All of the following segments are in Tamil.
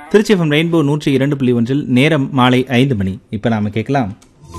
திருச்சி எஃப்எம் ரெயின்போ நூற்றி இரண்டு புள்ளி ஒன்றில் நேரம் மாலை ஐந்து மணி இப்ப நாம கேட்கலாம்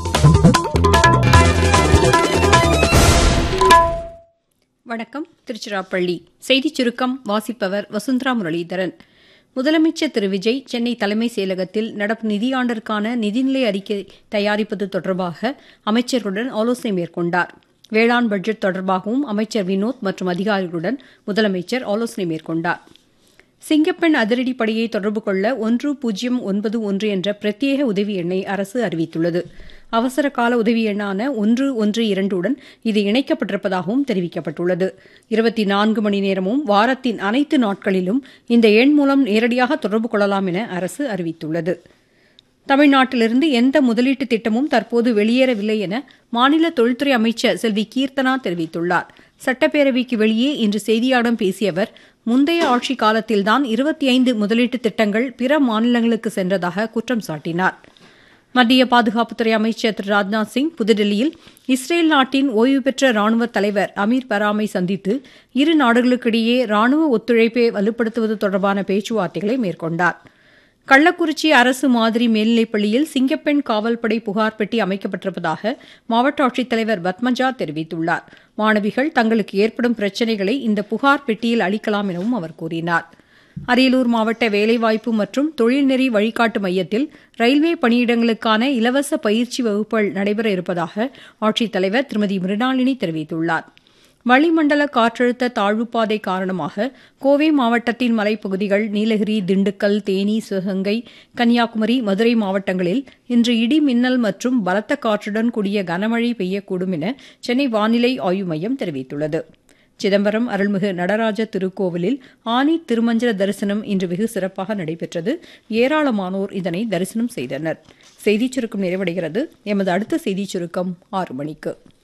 வணக்கம் திருச்சிராப்பள்ளி செய்திச் சுருக்கம் வாசிப்பவர் வசுந்தரா முரளிதரன் முதலமைச்சர் திரு விஜய் சென்னை தலைமைச் செயலகத்தில் நடப்பு நிதியாண்டிற்கான நிதிநிலை அறிக்கை தயாரிப்பது தொடர்பாக அமைச்சர்களுடன் ஆலோசனை மேற்கொண்டார் வேளாண் பட்ஜெட் தொடர்பாகவும் அமைச்சர் வினோத் மற்றும் அதிகாரிகளுடன் முதலமைச்சர் ஆலோசனை மேற்கொண்டார் சிங்கப்பெண் அதிரடிப்படையை தொடர்பு கொள்ள ஒன்று பூஜ்ஜியம் ஒன்பது ஒன்று என்ற பிரத்யேக உதவி எண்ணை அரசு அறிவித்துள்ளது அவசர கால உதவி எண்ணான ஒன்று ஒன்று இரண்டுடன் இது இணைக்கப்பட்டிருப்பதாகவும் தெரிவிக்கப்பட்டுள்ளது இருபத்தி நான்கு மணி நேரமும் வாரத்தின் அனைத்து நாட்களிலும் இந்த எண் மூலம் நேரடியாக தொடர்பு கொள்ளலாம் என அரசு அறிவித்துள்ளது தமிழ்நாட்டிலிருந்து எந்த முதலீட்டு திட்டமும் தற்போது வெளியேறவில்லை என மாநில தொழில்துறை அமைச்சர் செல்வி கீர்த்தனா தெரிவித்துள்ளார் சட்டப்பேரவைக்கு வெளியே இன்று செய்தியாளர்களிடம் பேசிய அவர் முந்தைய ஆட்சி காலத்தில்தான் இருபத்தி ஐந்து முதலீட்டு திட்டங்கள் பிற மாநிலங்களுக்கு சென்றதாக குற்றம் சாட்டினார் மத்திய பாதுகாப்புத்துறை அமைச்சர் திரு ராஜ்நாத் சிங் புதுடில்லியில் இஸ்ரேல் நாட்டின் ஓய்வு பெற்ற ராணுவ தலைவர் அமீர் பராமை சந்தித்து இரு நாடுகளுக்கிடையே ராணுவ ஒத்துழைப்பை வலுப்படுத்துவது தொடர்பான பேச்சுவார்த்தைகளை மேற்கொண்டார் கள்ளக்குறிச்சி அரசு மாதிரி மேல்நிலைப் பள்ளியில் சிங்கப்பெண் காவல்படை புகார் பெட்டி அமைக்கப்பட்டிருப்பதாக மாவட்ட ஆட்சித்தலைவர் பத்மஜா தெரிவித்துள்ளார் மாணவிகள் தங்களுக்கு ஏற்படும் பிரச்சினைகளை இந்த புகார் பெட்டியில் அளிக்கலாம் எனவும் அவர் கூறினார் அரியலூர் மாவட்ட வேலைவாய்ப்பு மற்றும் தொழில்நெறி வழிகாட்டு மையத்தில் ரயில்வே பணியிடங்களுக்கான இலவச பயிற்சி வகுப்புகள் நடைபெற இருப்பதாக ஆட்சித்தலைவர் திருமதி மிருணாளினி தெரிவித்துள்ளார் வளிமண்டல காற்றழுத்த தாழ்வுப்பாதை காரணமாக கோவை மாவட்டத்தின் மலைப்பகுதிகள் நீலகிரி திண்டுக்கல் தேனி சிவகங்கை கன்னியாகுமரி மதுரை மாவட்டங்களில் இன்று இடி மின்னல் மற்றும் பலத்த காற்றுடன் கூடிய கனமழை பெய்யக்கூடும் என சென்னை வானிலை ஆய்வு மையம் தெரிவித்துள்ளது சிதம்பரம் அருள்மிகு நடராஜ திருக்கோவிலில் ஆனி திருமஞ்சன தரிசனம் இன்று வெகு சிறப்பாக நடைபெற்றது ஏராளமானோர் இதனை தரிசனம் செய்தனர் செய்திச் சுருக்கம் நிறைவடைகிறது எமது அடுத்த செய்திச் சுருக்கம் ஆறு மணிக்கு